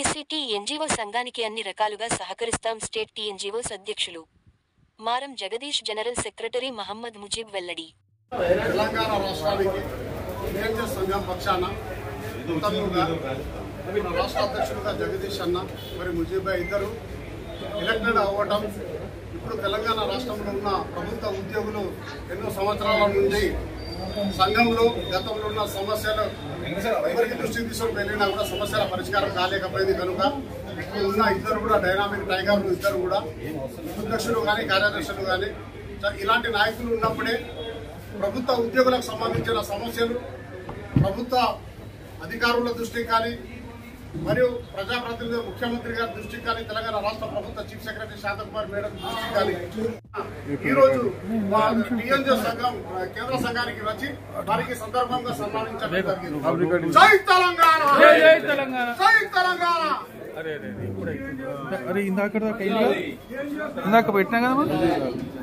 BCT NGO సంఘానికి అన్ని రకాలుగా సహకరిస్తాం స్టేట్ టీఎన్జీఓస్ అధ్యక్షులు మారం జగదీష్ జనరల్ సెక్రటరీ మహమ్మద్ ముజీబ్ వెల్లడి తెలంగాణ రాష్ట్రానికి కేంద్ర సంఘం పక్షాన ఉత్తముగా మన రాష్ట్ర అధ్యక్షుడుగా జగదీష్ అన్న మరి ముజీబాయ్ ఇద్దరు ఎలక్టెడ్ అవ్వటం ఇప్పుడు తెలంగాణ రాష్ట్రంలో ఉన్న ప్రభుత్వ ఉద్యోగులు ఎన్నో సంవత్సరాల నుండి సంఘంలో గతంలో ఉన్న సమస్యలు ఎవరికి దృష్టికి తీసుకొని వెళ్ళినా కూడా సమస్యల పరిష్కారం కాలేకపోయింది కనుక ఇప్పుడు ఉన్న ఇద్దరు కూడా డైనామిక్ టైగర్లు ఇద్దరు కూడా అధ్యక్షులు కానీ కార్యదర్శులు కానీ ఇలాంటి నాయకులు ఉన్నప్పుడే ప్రభుత్వ ఉద్యోగులకు సంబంధించిన సమస్యలు ప్రభుత్వ అధికారుల దృష్టికి కానీ మరియు ప్రజాప్రతినిధులు ముఖ్యమంత్రి గారి దృష్టికి కానీ తెలంగాణ రాష్ట్ర ప్రభుత్వ చీఫ్ సెక్రటరీ శాంతకుమార్ మేడం దృష్టికి కానీ ఈ రోజు మా టీఎన్జీ సంఘం ఆ, కేంద్ర సంఘానికి వచ్చి వారికి సందర్భంగా సన్మానించడం జరిగింది జై తెలంగాణ జై తెలంగాణ జై తెలంగాణ అరే అరే అరే ఇప్పుడే అరే ఇందాక దాకా అయింది కదా? ఇందాక పెట్టినా కదా మనం